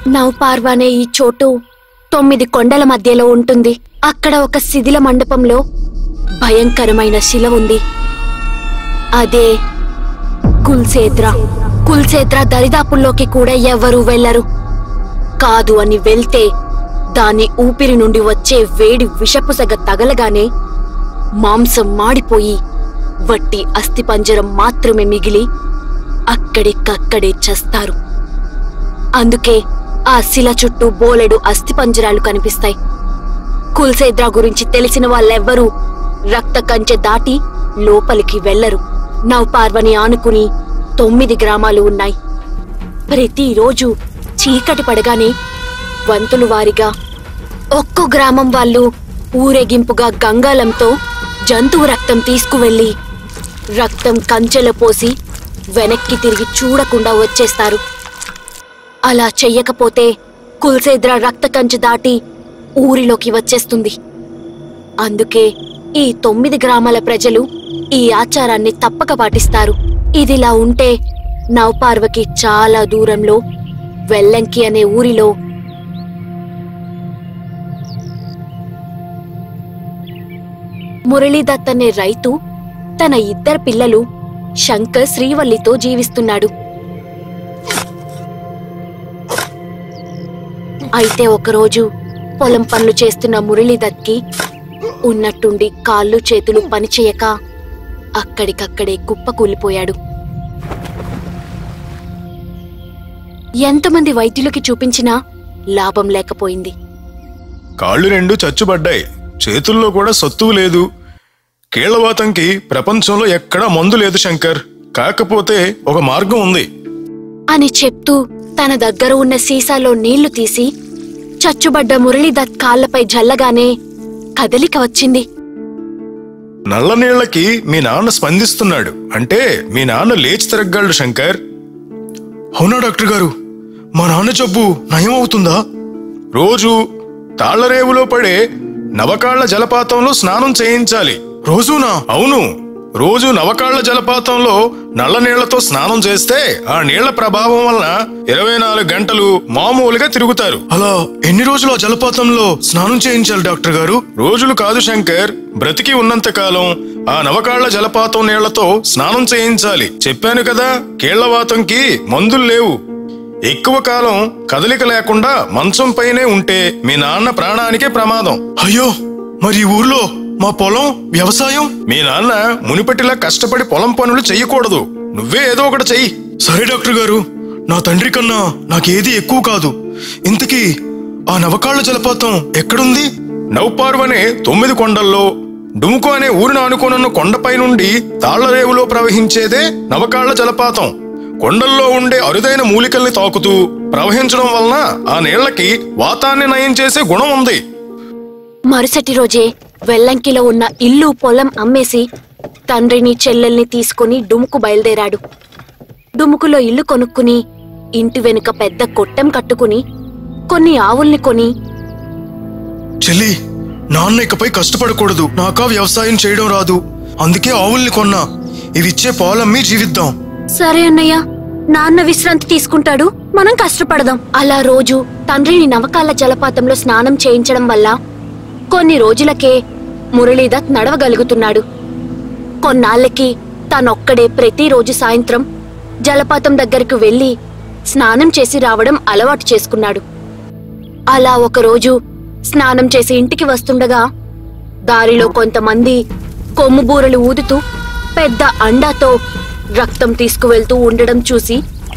నౌపార్వ అనే ఈ చోటు తొమ్మిది కొండల మధ్యలో ఉంటుంది అక్కడ ఒక శిథిల మండపంలో భయంకరమైన శిల ఉంది అదే కుల్సేత్ర కుల్సేత్ర దరిదాపుల్లోకి కూడా ఎవ్వరూ వెళ్లరు కాదు అని వెళ్తే దాని ఊపిరి నుండి వచ్చే వేడి విషపు సెగ తగలగానే మాంసం మాడిపోయి వట్టి అస్థిపంజరం మాత్రమే మిగిలి అక్కడికక్కడే చస్తారు అందుకే ఆ శిల చుట్టూ బోలెడు అస్థిపంజరాలు కనిపిస్తాయి కుల్సేద్ర గురించి తెలిసిన వాళ్ళెవ్వరూ రక్త కంచె దాటి లోపలికి వెళ్లరు నౌపార్వని ఆనుకుని తొమ్మిది గ్రామాలు ఉన్నాయి ప్రతిరోజు చీకటి పడగానే వంతులు వారిగా ఒక్కో గ్రామం వాళ్ళు ఊరేగింపుగా గంగాలంతో జంతువు రక్తం తీసుకువెళ్లి రక్తం కంచెలో పోసి వెనక్కి తిరిగి చూడకుండా వచ్చేస్తారు అలా చెయ్యకపోతే కుల్సేద్ర రక్త కంచె దాటి ఊరిలోకి వచ్చేస్తుంది అందుకే ఈ తొమ్మిది గ్రామాల ప్రజలు ఈ ఆచారాన్ని తప్పక పాటిస్తారు ఇదిలా ఉంటే నౌపార్వకి చాలా దూరంలో వెల్లంకి అనే ఊరిలో మురళీదత్ అనే రైతు తన ఇద్దరు పిల్లలు శంకర్ శ్రీవల్లితో జీవిస్తున్నాడు అయితే ఒకరోజు పొలం పనులు చేస్తున్న మురళీదత్కి ఉన్నట్టుండి కాళ్ళు చేతులు పనిచేయక అక్కడికక్కడే కుప్పకూలిపోయాడు ఎంతమంది వైద్యులకి చూపించినా లాభం లేకపోయింది కాళ్ళు రెండు చచ్చుబడ్డాయి చేతుల్లో కూడా సత్తువు లేదు కీళ్లవాతంకి ప్రపంచంలో ఎక్కడా మందు లేదు శంకర్ కాకపోతే ఒక మార్గం ఉంది అని చెప్తూ తన దగ్గర ఉన్న సీసాలో నీళ్లు తీసి చచ్చుబడ్డ మురళీదత్ కాళ్లపై జల్లగానే కదలిక వచ్చింది నల్ల నీళ్లకి మీ నాన్న స్పందిస్తున్నాడు అంటే మీ నాన్న లేచి తిరగలడు శంకర్ అవునా డాక్టర్ గారు మా నాన్న జబ్బు నయం అవుతుందా రోజు తాళ్లరేవులో పడే నవకాళ్ల జలపాతంలో స్నానం చేయించాలి రోజునా అవును రోజు నవకాళ్ల జలపాతంలో నల్ల నీళ్లతో స్నానం చేస్తే ఆ నీళ్ల ప్రభావం వలన ఇరవై నాలుగు గంటలు మామూలుగా తిరుగుతారు అలా ఎన్ని రోజులు ఆ జలపాతంలో స్నానం చేయించాలి డాక్టర్ గారు రోజులు కాదు శంకర్ బ్రతికి ఉన్నంత కాలం ఆ నవకాళ్ల జలపాతం నీళ్లతో స్నానం చేయించాలి చెప్పాను కదా కీళ్లవాతంకి మందులు లేవు ఎక్కువ కాలం కదలిక లేకుండా మంచం పైనే ఉంటే మీ నాన్న ప్రాణానికే ప్రమాదం అయ్యో మరి ఈ ఊర్లో మా పొలం వ్యవసాయం మీ నాన్న మునిపటిలా కష్టపడి పొలం పనులు చెయ్యకూడదు నువ్వే ఏదో ఒకటి చెయ్యి సరే డాక్టర్ గారు నా తండ్రి కన్నా నాకేది ఎక్కువ కాదు ఇంతకీ ఆ నవకాళ్ల జలపాతం ఎక్కడుంది నౌపార్వనే తొమ్మిది కొండల్లో డుముకు అనే ఊరిని ఆనుకోనున్న కొండపై నుండి తాళ్లరేవులో ప్రవహించేదే నవకాళ్ల జలపాతం కొండల్లో ఉండే అరుదైన మూలికల్ని తాకుతూ ప్రవహించడం వలన ఆ నీళ్లకి వాతాన్ని నయం చేసే గుణం ఉంది మరుసటి రోజే వెల్లంకిలో ఉన్న ఇల్లు పొలం అమ్మేసి తండ్రిని చెల్లెల్ని తీసుకుని డుముకు బయలుదేరాడు డుముకులో ఇల్లు కొనుక్కుని ఇంటి వెనుక పెద్ద కొట్టెం కట్టుకుని కొన్ని ఆవుల్ని కొని చెల్లి నాన్న ఇకపై కష్టపడకూడదు నాకా వ్యవసాయం చేయడం రాదు అందుకే ఆవుల్ని కొన్నా ఇవిచ్చే పాలమ్మి జీవిద్దాం సరే అన్నయ్య నాన్న విశ్రాంతి తీసుకుంటాడు మనం కష్టపడదాం అలా రోజు తండ్రిని నవకాల జలపాతంలో స్నానం చేయించడం వల్ల కొన్ని రోజులకే మురళీదత్ నడవగలుగుతున్నాడు కొన్నాళ్ళకి తనొక్కడే ప్రతిరోజు సాయంత్రం జలపాతం దగ్గరకు వెళ్లి స్నానం చేసి రావడం అలవాటు చేసుకున్నాడు అలా ఒకరోజు స్నానం చేసి ఇంటికి వస్తుండగా దారిలో కొంతమంది కొమ్ము బూరలు ఊదుతూ పెద్ద అండాతో రక్తం తీసుకువెళ్తూ ఉండడం చూసి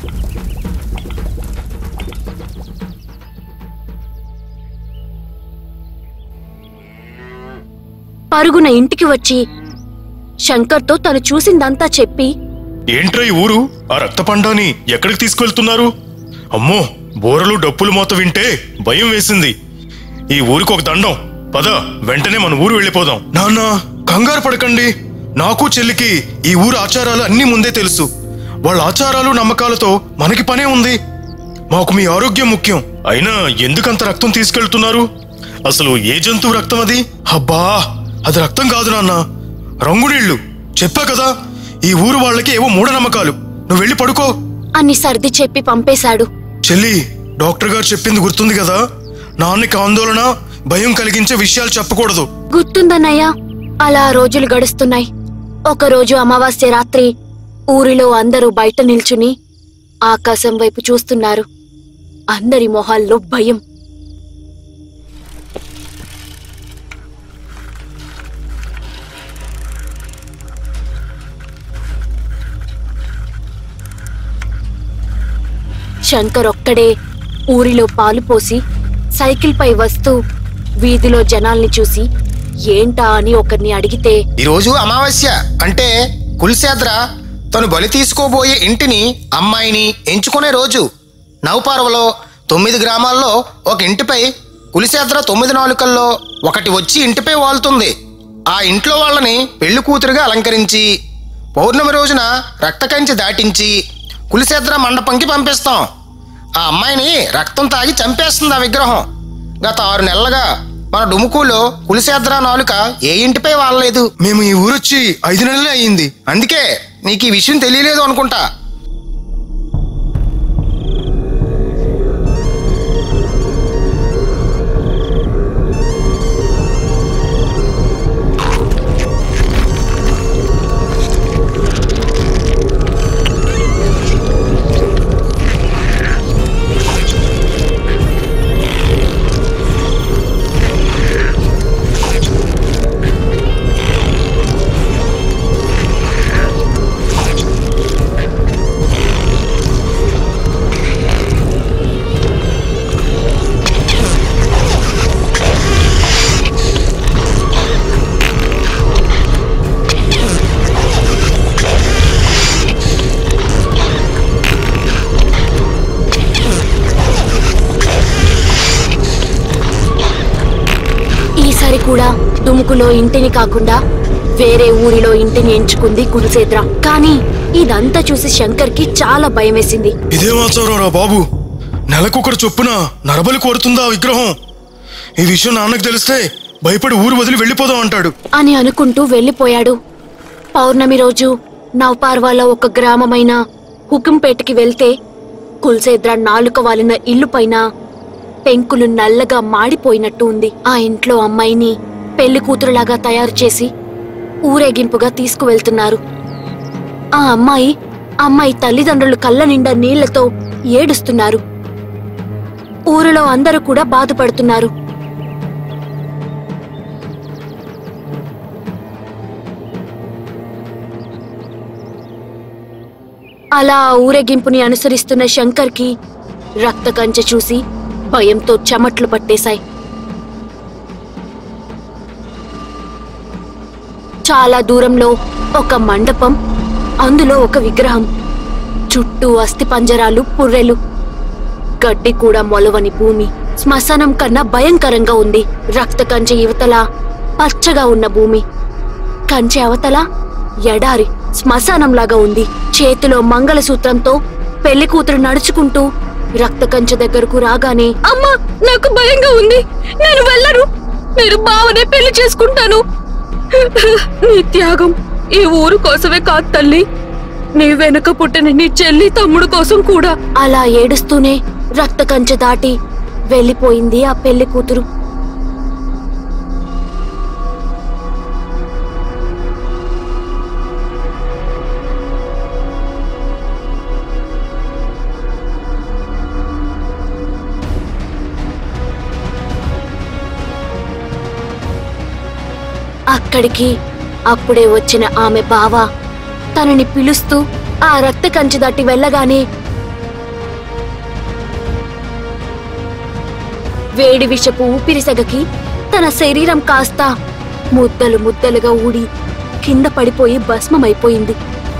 పరుగున ఇంటికి వచ్చి శంకర్తో తను చూసిందంతా చెప్పి ఏంట్రా ఈ ఊరు ఆ రక్తపండాని ఎక్కడికి తీసుకెళ్తున్నారు అమ్మో బోరలు డప్పులు మోత వింటే భయం వేసింది ఈ ఊరికి ఒక దండం పద వెంటనే మన ఊరు వెళ్ళిపోదాం నాన్న కంగారు పడకండి నాకు చెల్లికి ఈ ఊరు ఆచారాలు అన్ని ముందే తెలుసు వాళ్ళ ఆచారాలు నమ్మకాలతో మనకి పనే ఉంది మాకు మీ ఆరోగ్యం ముఖ్యం అయినా ఎందుకంత రక్తం తీసుకెళ్తున్నారు అసలు ఏ జంతువు రక్తం అది అబ్బా అది రక్తం కాదు నాన్న రంగునీళ్లు చెప్పా కదా ఈ ఊరు వాళ్ళకి ఏవో మూఢనమ్మకాలు నువ్వు వెళ్ళి పడుకో అని సర్ది చెప్పి పంపేశాడు చెల్లి డాక్టర్ గారు చెప్పింది గుర్తుంది కదా నాన్నకి ఆందోళన భయం కలిగించే విషయాలు చెప్పకూడదు గుర్తుందన్నయ్య అలా రోజులు గడుస్తున్నాయి ఒకరోజు అమావాస్య రాత్రి ఊరిలో అందరూ బయట నిల్చుని ఆకాశం వైపు చూస్తున్నారు అందరి మొహాల్లో భయం శంకర్ ఒక్కడే ఊరిలో పాలు పోసి సైకిల్ పై వస్తూ వీధిలో జనాల్ని చూసి ఏంటా అని ఒకరిని అడిగితే ఈరోజు అమావాస్య అంటే కుల్సేద్ర తను బలి తీసుకోబోయే ఇంటిని అమ్మాయిని ఎంచుకునే రోజు నౌపార్వలో తొమ్మిది గ్రామాల్లో ఒక ఇంటిపై కులిసేద్ర తొమ్మిది నాలుకల్లో ఒకటి వచ్చి ఇంటిపై వాలుతుంది ఆ ఇంట్లో వాళ్ళని పెళ్లి కూతురుగా అలంకరించి పౌర్ణమి రోజున రక్తకంచి దాటించి కులిసేద్ర మండపంకి పంపిస్తాం ఆ అమ్మాయిని రక్తం తాగి చంపేస్తుంది ఆ విగ్రహం గత ఆరు నెలలుగా మన డుముకులో కులిసేద్ర నాలుక ఏ ఇంటిపై వాలలేదు మేము ఈ ఊరొచ్చి ఐదు నెలలే అయ్యింది అందుకే నీకు ఈ విషయం తెలియలేదు అనుకుంటా ఈసారి కూడా దుముకులో ఇంటిని కాకుండా వేరే ఊరిలో ఇంటిని ఎంచుకుంది కురుసేద్ర కానీ ఇదంతా చూసి శంకర్కి చాలా భయం వేసింది ఇదేమాచారం రా బాబు నెలకొకరు చొప్పున నరబలి కోరుతుందా ఆ విగ్రహం ఈ విషయం నాన్నకు తెలిస్తే భయపడి ఊరు వదిలి వెళ్ళిపోదాం అంటాడు అని అనుకుంటూ వెళ్ళిపోయాడు పౌర్ణమి రోజు నవపార్వాలో ఒక గ్రామమైన హుకుంపేటకి వెళ్తే కుల్సేద్ర నాలుక వాలిన ఇల్లు పైన పెంకులు నల్లగా మాడిపోయినట్టు ఉంది ఆ ఇంట్లో అమ్మాయిని పెళ్లి కూతురులాగా తయారు చేసి ఊరేగింపుగా తీసుకువెళ్తున్నారు ఆ అమ్మాయి అమ్మాయి తల్లిదండ్రులు కళ్ళ నిండా నీళ్లతో ఏడుస్తున్నారు ఊరిలో అందరూ కూడా బాధపడుతున్నారు అలా ఆ ఊరేగింపుని అనుసరిస్తున్న శంకర్కి రక్త కంచె చూసి భయంతో చెమట్లు పట్టేశాయి చాలా దూరంలో ఒక మండపం అందులో ఒక విగ్రహం చుట్టూ అస్థిపంజరాలు పుర్రెలు గడ్డి కూడా మొలవని భూమి శ్మశానం కన్నా భయంకరంగా ఉంది రక్త కంచె యువతల పచ్చగా ఉన్న భూమి కంచె అవతల ఎడారి శ్మశానంలాగా ఉంది చేతిలో మంగళసూత్రంతో పెళ్లి కూతురు నడుచుకుంటూ రక్త కంచె దగ్గరకు రాగానే అమ్మా నాకు భయంగా ఉంది నేను వెళ్ళను నేను బావనే పెళ్లి చేసుకుంటాను నీ త్యాగం ఈ ఊరు కోసమే కాదు తల్లి నీ వెనుక పుట్టిన నీ చెల్లి తమ్ముడు కోసం కూడా అలా ఏడుస్తూనే రక్త కంచె దాటి వెళ్ళిపోయింది ఆ పెళ్లి కూతురు అక్కడికి అప్పుడే వచ్చిన ఆమె బావ తనని పిలుస్తూ ఆ రక్త కంచె దాటి వెళ్ళగానే వేడి విషపు ఊపిరిసెగకి తన శరీరం కాస్త ముద్దలు ముద్దలుగా ఊడి కింద పడిపోయి భస్మమైపోయింది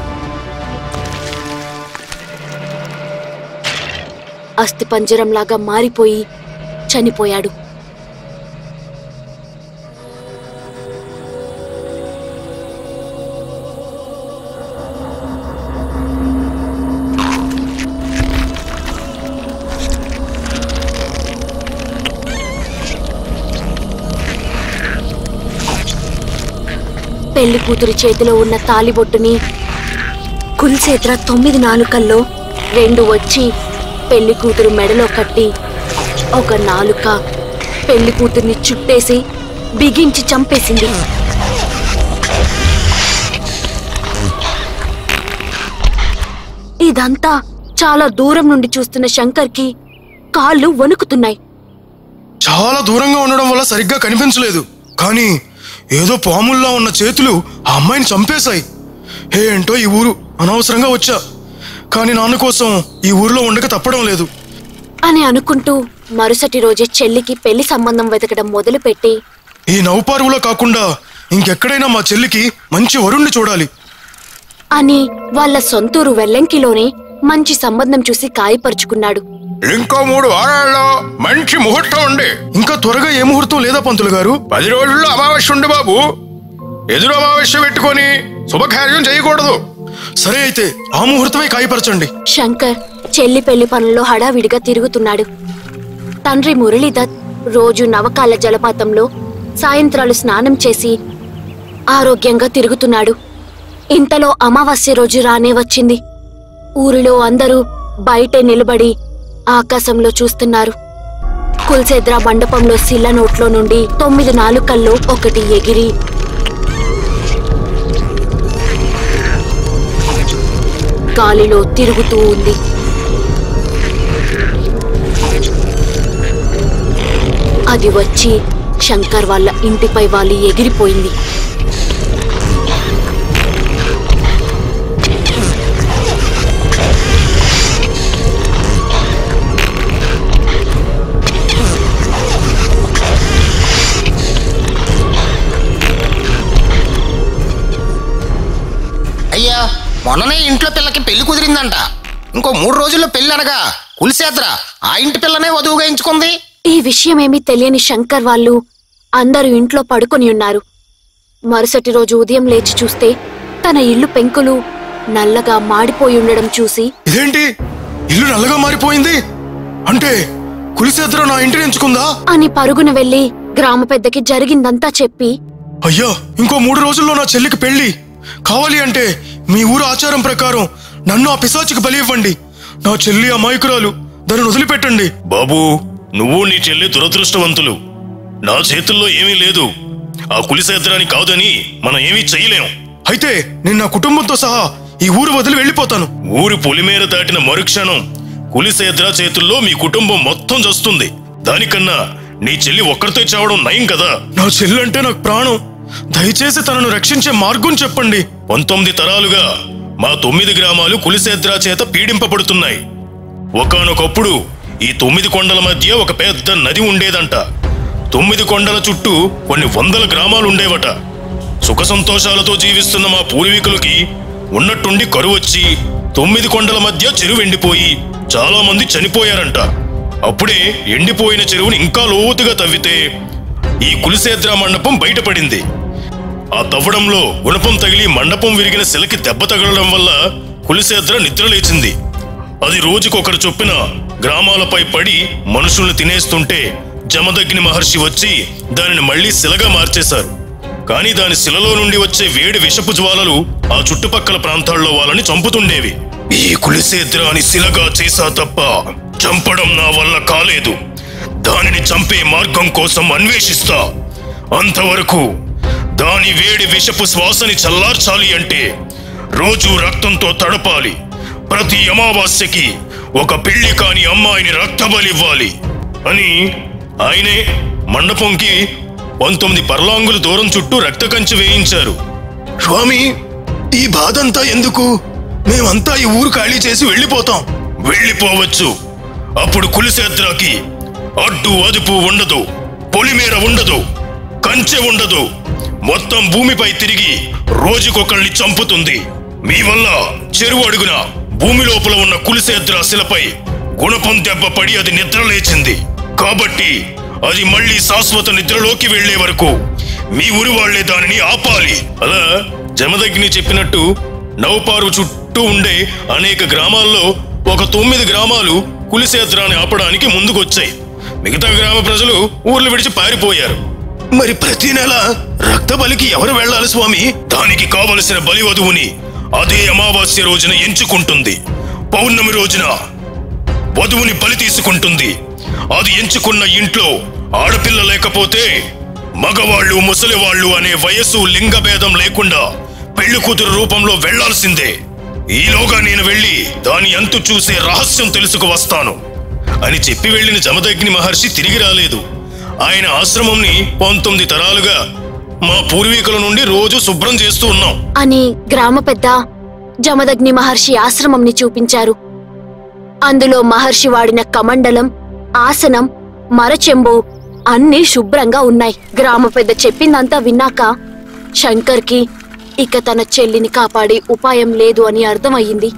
అస్థిపంజరంలాగా మారిపోయి చనిపోయాడు పెళ్లి కూతురి చేతిలో ఉన్న తాలిబొట్టుని కుల్సేత్ర తొమ్మిది నాలుకల్లో రెండు వచ్చి పెళ్లి కూతురు మెడలో కట్టి ఒక నాలుక పెళ్లి కూతుర్ని చుట్టేసి బిగించి చంపేసింది ఇదంతా చాలా దూరం నుండి చూస్తున్న శంకర్కి కాళ్ళు వణుకుతున్నాయి చాలా దూరంగా ఉండడం వల్ల సరిగ్గా కనిపించలేదు కానీ ఏదో పాముల్లా ఉన్న చేతులు ఆ అమ్మాయిని చంపేశాయి ఏంటో ఈ ఊరు అనవసరంగా వచ్చా కానీ నాన్న కోసం ఈ ఊరిలో ఉండక తప్పడం లేదు అని అనుకుంటూ మరుసటి రోజే చెల్లికి పెళ్లి సంబంధం వెతకడం మొదలుపెట్టి ఈ నౌపారువులో కాకుండా ఇంకెక్కడైనా మా చెల్లికి మంచి వరుణ్ణి చూడాలి అని వాళ్ళ సొంతూరు వెల్లంకిలోనే మంచి సంబంధం చూసి కాయపరుచుకున్నాడు ఇంకో మూడు వారాల్లో మంచి ముహూర్తం ఉంది ఇంకా త్వరగా ఏ ముహూర్తం లేదా పంతులు గారు పది రోజుల్లో అమావాస్య ఉంది బాబు ఎదురు అమావాస్య పెట్టుకొని శుభకార్యం చేయకూడదు సరే అయితే ఆ ముహూర్తమే కాయపరచండి శంకర్ చెల్లి పెళ్లి పనుల్లో హడావిడిగా తిరుగుతున్నాడు తండ్రి మురళీదత్ రోజు నవకాల జలపాతంలో సాయంత్రాలు స్నానం చేసి ఆరోగ్యంగా తిరుగుతున్నాడు ఇంతలో అమావాస్య రోజు రానే వచ్చింది ఊరిలో అందరూ బయటే నిలబడి ఆకాశంలో చూస్తున్నారు కుల్సేద్రా మండపంలో శిల్ల నోట్లో నుండి తొమ్మిది నాలుకల్లో ఒకటి ఎగిరి గాలిలో తిరుగుతూ ఉంది అది వచ్చి శంకర్ వాళ్ళ ఇంటిపై వాళ్ళు ఎగిరిపోయింది అయ్యా మొన్ననే ఇంట్లో పిల్లకి పెళ్లి కుదిరిందంట ఇంకో మూడు రోజుల్లో పెళ్లి అనగా కులిసేద్ర ఆ ఇంటి పిల్లనే వధువుగా ఎంచుకుంది ఈ విషయమేమీ తెలియని శంకర్ వాళ్ళు అందరూ ఇంట్లో పడుకొని ఉన్నారు మరుసటి రోజు ఉదయం లేచి చూస్తే తన ఇల్లు పెంకులు నల్లగా మాడిపోయి ఉండడం చూసి ఇదేంటి ఇల్లు నల్లగా మారిపోయింది అంటే కులిసేద్ర నా ఇంటిని ఎంచుకుందా అని పరుగున వెళ్లి గ్రామ పెద్దకి జరిగిందంతా చెప్పి అయ్యా ఇంకో మూడు రోజుల్లో నా చెల్లికి పెళ్లి కావాలి అంటే మీ ఊరు ఆచారం ప్రకారం నన్ను ఆ పిశాచికి బలి ఇవ్వండి నా చెల్లి అమాయకురాలు దాన్ని వదిలిపెట్టండి బాబూ నువ్వు నీ చెల్లి దురదృష్టవంతులు నా చేతుల్లో ఏమీ లేదు ఆ కులిసేద్రాని కాదని మనం ఏమీ చెయ్యలేం అయితే నేను నా కుటుంబంతో సహా ఈ ఊరు వదిలి వెళ్ళిపోతాను ఊరి పొలిమేర దాటిన మరుక్షణం కులిసేద్ర చేతుల్లో మీ కుటుంబం మొత్తం చస్తుంది దానికన్నా నీ చెల్లి ఒక్కరితో చావడం నయం కదా నా చెల్లంటే నాకు ప్రాణం దయచేసి తనను రక్షించే మార్గం చెప్పండి పంతొమ్మిది తరాలుగా మా తొమ్మిది గ్రామాలు కులిసేద్రా చేత పీడింపబడుతున్నాయి ఒకానొకప్పుడు ఈ తొమ్మిది కొండల మధ్య ఒక పెద్ద నది ఉండేదంట తొమ్మిది కొండల చుట్టూ కొన్ని వందల గ్రామాలు ఉండేవట సుఖ సంతోషాలతో జీవిస్తున్న మా పూర్వీకులకి ఉన్నట్టుండి కరువు వచ్చి తొమ్మిది కొండల మధ్య చెరువు ఎండిపోయి చాలా మంది చనిపోయారంట అప్పుడే ఎండిపోయిన చెరువుని ఇంకా లోతుగా తవ్వితే ఈ కులిసేద్రా మండపం బయటపడింది ఆ తవ్వడంలో గుణపం తగిలి మండపం విరిగిన శిలకి దెబ్బ తగలడం వల్ల కులిసేద్ర నిద్ర లేచింది అది రోజుకొకరు చొప్పున గ్రామాలపై పడి మనుషుల్ని తినేస్తుంటే జమదగ్ని మహర్షి వచ్చి దానిని మళ్ళీ శిలగా మార్చేశారు కానీ దాని శిలలో నుండి వచ్చే వేడి విషపు జ్వాలలు ఆ చుట్టుపక్కల ప్రాంతాల్లో వాళ్ళని చంపుతుండేవి ఈ కులిసేద్రాని శిలగా చేసా తప్ప చంపడం నా వల్ల కాలేదు దానిని చంపే మార్గం కోసం అన్వేషిస్తా అంతవరకు దాని వేడి విషపు శ్వాసని చల్లార్చాలి అంటే రోజు రక్తంతో తడపాలి ప్రతి అమావాస్యకి ఒక పెళ్లి కాని అమ్మాయిని రక్తబలివ్వాలి అని ఆయనే మండపంకి పంతొమ్మిది పర్లాంగుల దూరం చుట్టూ రక్త కంచె వేయించారు స్వామి ఈ బాధంతా ఎందుకు మేమంతా ఈ ఊరు ఖాళీ చేసి వెళ్ళిపోతాం వెళ్ళిపోవచ్చు అప్పుడు కులిసేద్రాకి అడ్డు అదుపు ఉండదు పొలిమేర ఉండదు కంచె ఉండదు మొత్తం భూమిపై తిరిగి రోజుకొకళ్ళని చంపుతుంది మీ వల్ల చెరువు అడుగున భూమి లోపల ఉన్న కులిసేద్రా శిలపై గుణపం దెబ్బ పడి అది నిద్ర లేచింది కాబట్టి అది మళ్ళీ శాశ్వత నిద్రలోకి వెళ్లే వరకు మీ ఊరి వాళ్లే దానిని ఆపాలి అలా జమదగ్ని చెప్పినట్టు నౌపారు చుట్టూ ఉండే అనేక గ్రామాల్లో ఒక తొమ్మిది గ్రామాలు కులిసేద్రాన్ని ఆపడానికి ముందుకొచ్చాయి మిగతా గ్రామ ప్రజలు ఊర్లు విడిచి పారిపోయారు మరి ప్రతి నెల రక్త బలికి ఎవరు వెళ్ళాలి స్వామి దానికి కావలసిన బలి వధువుని అదే అమావాస్య రోజున ఎంచుకుంటుంది పౌర్ణమి రోజున వధువుని బలి తీసుకుంటుంది అది ఎంచుకున్న ఇంట్లో ఆడపిల్ల లేకపోతే మగవాళ్ళు ముసలివాళ్ళు అనే వయస్సు లింగభేదం లేకుండా పెళ్లి కూతురు రూపంలో వెళ్లాల్సిందే ఈలోగా నేను వెళ్ళి దాని అంతు చూసే రహస్యం తెలుసుకు వస్తాను అని చెప్పి వెళ్ళిన జమదగ్ని మహర్షి తిరిగి రాలేదు ఆయన ఆశ్రమంని పంతొమ్మిది తరాలుగా మా పూర్వీకుల నుండి రోజు శుభ్రం చేస్తూ ఉన్నాం అని గ్రామ పెద్ద జమదగ్ని మహర్షి ఆశ్రమంని చూపించారు అందులో మహర్షి వాడిన కమండలం ఆసనం మరచెంబు అన్నీ శుభ్రంగా ఉన్నాయి గ్రామ పెద్ద చెప్పిందంతా విన్నాక శంకర్కి ఇక తన చెల్లిని కాపాడే ఉపాయం లేదు అని అర్థమయ్యింది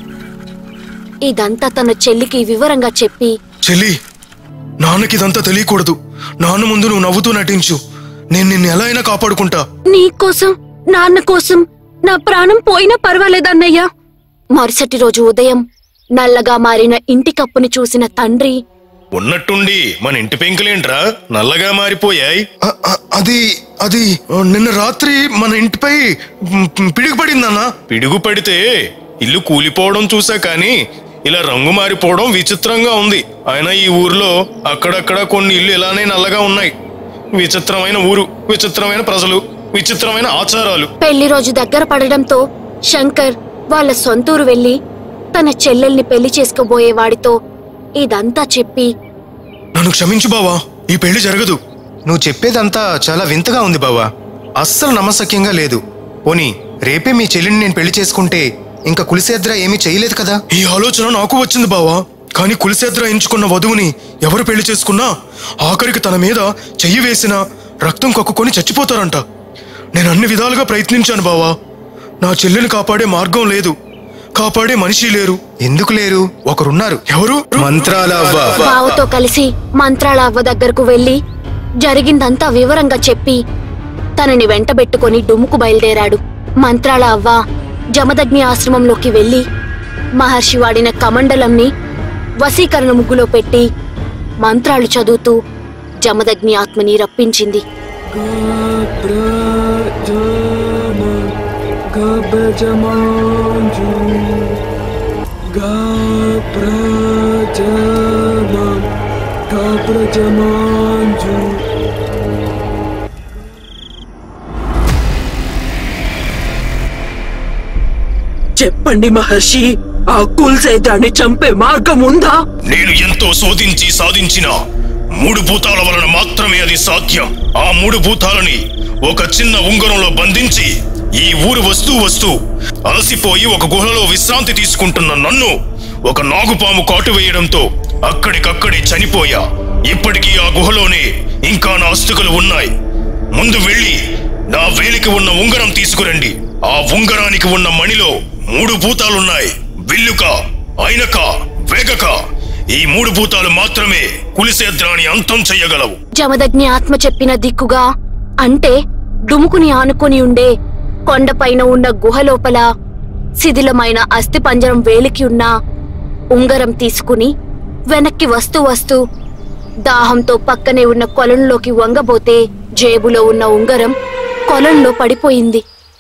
ఇదంతా తన చెల్లికి వివరంగా చెప్పి చెల్లి నాన్నకిదంతా తెలియకూడదు నాన్న ముందు నువ్వు నవ్వుతూ నటించు నేను నిన్ను ఎలా అయినా కాపాడుకుంటా నీకోసం నాన్న కోసం నా ప్రాణం పోయినా పర్వాలేదన్నయ్యా మరుసటి రోజు ఉదయం నల్లగా మారిన ఇంటి కప్పుని చూసిన తండ్రి ఉన్నట్టుండి మన ఇంటి పెంకులేంట్రా నల్లగా మారిపోయాయి అ- అ- అది అది ఆ, నిన్న రాత్రి మన ఇంటిపై మ్, పిడుగుపడిందన్నా పిడుగు పడితే ఇల్లు కూలిపోవడం చూసా కానీ ఇలా రంగు మారిపోవడం విచిత్రంగా ఉంది అయినా ఈ ఊర్లో అక్కడక్కడ కొన్ని ఇల్లు ఇలానే నల్లగా ఉన్నాయి విచిత్రమైన ఊరు విచిత్రమైన ప్రజలు విచిత్రమైన ఆచారాలు పెళ్లి రోజు దగ్గర పడడంతో శంకర్ వాళ్ళ సొంతూరు వెళ్లి తన చెల్లెల్ని పెళ్లి చేసుకోబోయే వాడితో ఇదంతా చెప్పి నన్ను క్షమించు బావా ఈ పెళ్లి జరగదు నువ్వు చెప్పేదంతా చాలా వింతగా ఉంది బావా అస్సలు నమ్మశక్యంగా లేదు పోనీ రేపే మీ చెల్లిని నేను పెళ్లి చేసుకుంటే ఇంకా కులిసేద్ర ఏమీ చేయలేదు కదా ఈ ఆలోచన నాకు వచ్చింది బావా కానీ కులిసేద్ర ఎంచుకున్న వధువుని ఎవరు పెళ్లి చేసుకున్నా ఆఖరికి తన మీద చెయ్యి వేసినా రక్తం కక్కుకొని చచ్చిపోతారంట నేను అన్ని విధాలుగా ప్రయత్నించాను బావా నా చెల్లిని కాపాడే మార్గం లేదు కాపాడే మనిషి లేరు ఎందుకు లేరు ఒకరున్నారు ఎవరు మంత్రాల అవ్వ బావతో కలిసి మంత్రాల అవ్వ దగ్గరకు వెళ్లి జరిగిందంతా వివరంగా చెప్పి తనని వెంటబెట్టుకొని డుమ్ముకు బయలుదేరాడు మంత్రాల అవ్వ జమదగ్ని ఆశ్రమంలోకి వెళ్లి మహర్షి వాడిన కమండలంని వశీకరణ ముగ్గులో పెట్టి మంత్రాలు చదువుతూ జమదగ్ని ఆత్మని రప్పించింది Gabrajamanju Gabrajaman Gabrajamanju చెప్పండి మహర్షి ఆ కుల్సేద్రాన్ని చంపే మార్గం ఉందా నేను ఎంతో శోధించి సాధించిన మూడు భూతాల వలన మాత్రమే అది సాధ్యం ఆ మూడు భూతాలని ఒక చిన్న ఉంగరంలో బంధించి ఈ ఊరు వస్తూ వస్తూ అలసిపోయి ఒక గుహలో విశ్రాంతి తీసుకుంటున్న నన్ను ఒక నాగుపాము కాటు వేయడంతో అక్కడికక్కడే చనిపోయా ఇప్పటికీ ఆ గుహలోనే ఇంకా నా అస్థికలు ఉన్నాయి ముందు వెళ్ళి నా వేలికి ఉన్న ఉంగరం తీసుకురండి ఆ ఉంగరానికి ఉన్న మణిలో మూడు భూతాలున్నాయి విల్లుక అయినక వేగక ఈ మూడు భూతాలు మాత్రమే కులిసేద్రాన్ని అంతం చెయ్యగలవు జమదగ్ని ఆత్మ చెప్పిన దిక్కుగా అంటే డుముకుని ఆనుకొని ఉండే కొండపైన ఉన్న గుహ లోపల శిథిలమైన అస్థిపంజరం వేలికి ఉన్న ఉంగరం తీసుకుని వెనక్కి వస్తూ వస్తూ దాహంతో పక్కనే ఉన్న కొలంలోకి వంగబోతే జేబులో ఉన్న ఉంగరం కొలంలో పడిపోయింది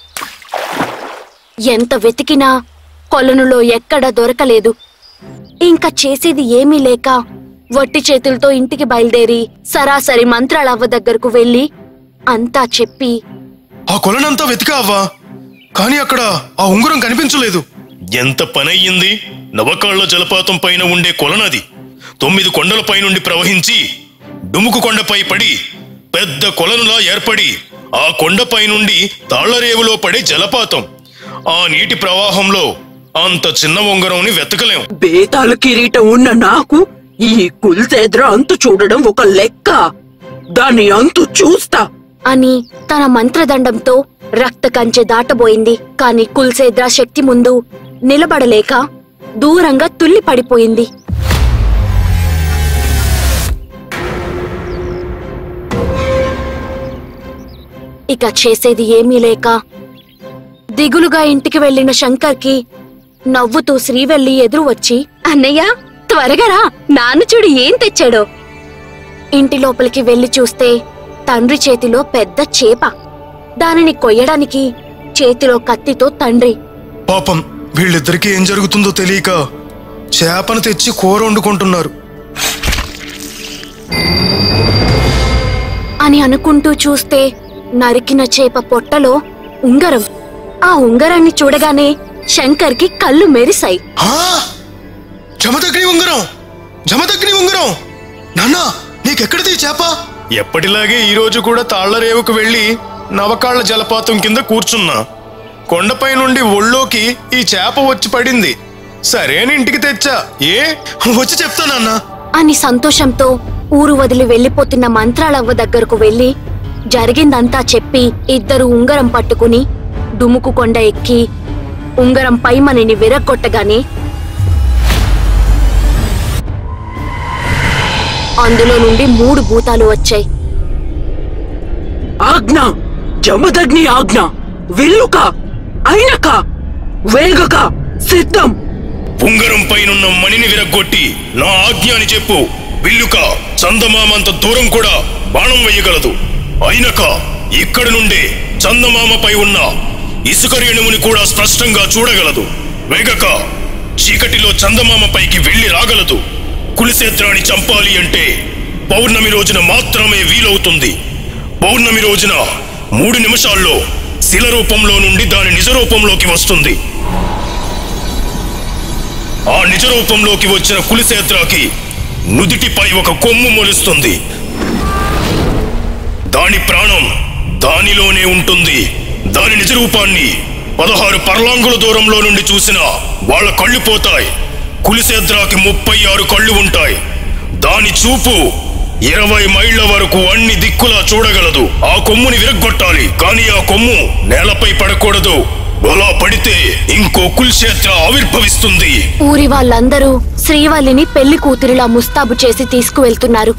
ఎంత వెతికినా కొలనులో ఎక్కడా దొరకలేదు ఇంకా చేసేది ఏమీ లేక వట్టి చేతులతో ఇంటికి బయలుదేరి సరాసరి మంత్రాలవ్వ దగ్గరకు వెళ్లి అంతా చెప్పి ఆ కొలనంతా వెతికా అవ్వా కానీ అక్కడ ఆ ఉంగరం కనిపించలేదు ఎంత పనయ్యింది నవకాళ్ల జలపాతం పైన ఉండే కొలనది తొమ్మిది కొండలపై నుండి ప్రవహించి డుముకు కొండపై పడి పెద్ద కొలనులా ఏర్పడి ఆ కొండపై నుండి తాళ్లరేవులో పడే జలపాతం ఆ నీటి ప్రవాహంలో అంత చిన్న ఉంగరంని వెతకలేం బేతాళ కిరీటం ఉన్న నాకు ఈ కుల్సేద్ర అంతు చూడడం ఒక లెక్క దాని అంతు చూస్తా అని తన మంత్రదండంతో రక్త కంచె దాటబోయింది కాని కుల్సేద్రా శక్తి ముందు నిలబడలేక దూరంగా తుల్లి పడిపోయింది ఇక చేసేది ఏమీ లేక దిగులుగా ఇంటికి వెళ్లిన శంకర్కి నవ్వుతూ శ్రీవెల్లి ఎదురు వచ్చి అన్నయ్య త్వరగా రా నాన్న చూడు ఏం తెచ్చాడో ఇంటి లోపలికి వెళ్లి చూస్తే తండ్రి చేతిలో పెద్ద చేప దానిని కొయ్యడానికి చేతిలో కత్తితో తండ్రి పాపం వీళ్ళిద్దరికీ ఏం జరుగుతుందో తెలియక చేపను తెచ్చి కూర వండుకుంటున్నారు అని అనుకుంటూ చూస్తే నరికిన చేప పొట్టలో ఉంగరం ఆ ఉంగరాన్ని చూడగానే శంకర్కి కళ్ళు మెరిశాయి ఆ! జమదగ్ని ఉంగరం జమదగ్ని ఉంగరం నాన్న నీకెక్కడిది ఈ చేప ఎప్పటిలాగే ఈ రోజు కూడా తాళ్లరేవుకు వెళ్ళి నవకాళ్ల జలపాతం కింద కూర్చున్నా కొండపై నుండి ఒళ్ళోకి ఈ చేప వచ్చి పడింది సరేని ఇంటికి తెచ్చా ఏ వచ్చి చెప్తా నాన్న అని సంతోషంతో ఊరు వదిలి వెళ్లిపోతున్న మంత్రాలవ్వ దగ్గరకు వెళ్లి జరిగిందంతా చెప్పి ఇద్దరు ఉంగరం పట్టుకుని డుముకు కొండ ఎక్కి ఉంగరం పైమనిని విరగొట్టగానే అందులో నుండి మూడు భూతాలు వచ్చాయి ఆజ్ఞ జమదగ్ని ఆజ్ఞ విల్లుక అయినక వేగక సిద్ధం ఉంగరం పైనున్న మణిని విరగ్గొట్టి నా ఆజ్ఞ అని చెప్పు విల్లుక చందమామంత దూరం కూడా బాణం వేయగలదు అయినక ఇక్కడి నుండే చందమామపై ఉన్న ఇసుక రేణువుని కూడా స్పష్టంగా చూడగలదు వేగక చీకటిలో చందమామ పైకి వెళ్లి రాగలదు కులిసేత్రాన్ని చంపాలి అంటే పౌర్ణమి రోజున మాత్రమే వీలవుతుంది పౌర్ణమి రోజున మూడు నిమిషాల్లో శిల రూపంలో నుండి దాని నిజ రూపంలోకి వస్తుంది ఆ నిజ రూపంలోకి వచ్చిన కులిసేత్రాకి నుదిటిపై ఒక కొమ్ము మొలుస్తుంది దాని ప్రాణం దానిలోనే ఉంటుంది దాని నిజ రూపాన్ని పదహారు పర్లాంగుల దూరంలో నుండి చూసిన వాళ్ళ కళ్ళు పోతాయి కులిసేద్రాకి ముప్పై ఆరు కళ్ళు ఉంటాయి దాని చూపు ఇరవై మైళ్ళ వరకు అన్ని దిక్కులా చూడగలదు ఆ కొమ్ముని విరగ్గొట్టాలి కానీ ఆ కొమ్ము నేలపై పడకూడదు అలా పడితే ఇంకో కుల్క్షేత్ర ఆవిర్భవిస్తుంది ఊరి వాళ్ళందరూ శ్రీవల్లిని పెళ్లి కూతురిలా ముస్తాబు చేసి తీసుకువెళ్తున్నారు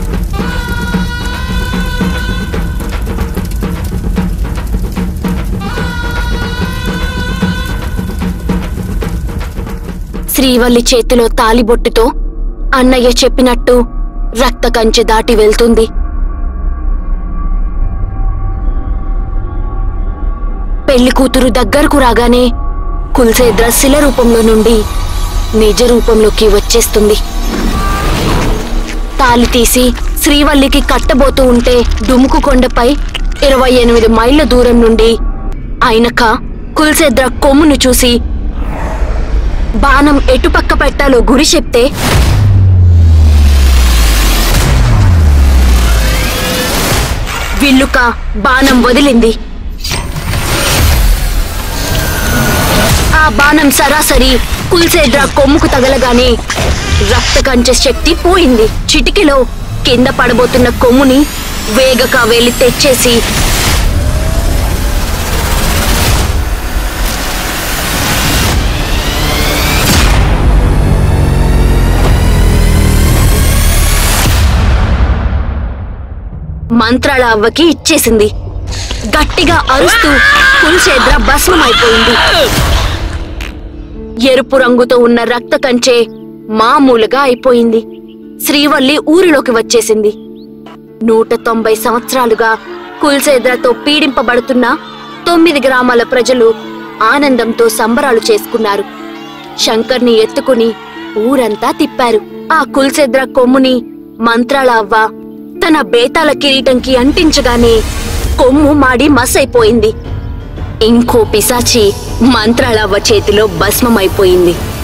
శ్రీవల్లి చేతిలో తాలిబొట్టుతో అన్నయ్య చెప్పినట్టు రక్త కంచె దాటి వెళ్తుంది పెళ్లి కూతురు దగ్గరకు రాగానే కుల్సేద్ర శిల రూపంలో నుండి నిజ రూపంలోకి వచ్చేస్తుంది తాలి తీసి శ్రీవల్లికి కట్టబోతూ ఉంటే డుముకు కొండపై ఇరవై ఎనిమిది మైళ్ళ దూరం నుండి అయినక కుల్సేద్ర కొమ్మును చూసి బాణం ఎటుపక్క పెట్టాలో గురి చెప్తే విల్లుక బాణం వదిలింది ఆ బాణం సరాసరి కుల్సేద్ర కొమ్ముకు తగలగానే రక్త కంచె శక్తి పోయింది చిటికెలో కింద పడబోతున్న కొమ్ముని వేగక వెళ్లి తెచ్చేసి మంత్రాల అవ్వకి ఇచ్చేసింది గట్టిగా అరుస్తూ కుల్సేద్ర భస్మమైపోయింది ఎరుపు రంగుతో ఉన్న రక్త కంచె మామూలుగా అయిపోయింది శ్రీవల్లి ఊరిలోకి వచ్చేసింది నూట తొంభై సంవత్సరాలుగా కుల్సేద్రతో పీడింపబడుతున్న తొమ్మిది గ్రామాల ప్రజలు ఆనందంతో సంబరాలు చేసుకున్నారు శంకర్ని ఎత్తుకుని ఊరంతా తిప్పారు ఆ కుల్సేద్ర కొమ్ముని మంత్రాల అవ్వ తన బేతాల కిరీటంకి అంటించగానే కొమ్ము మాడి మసైపోయింది ఇంకో పిశాచి మంత్రాలవ్వ చేతిలో భస్మమైపోయింది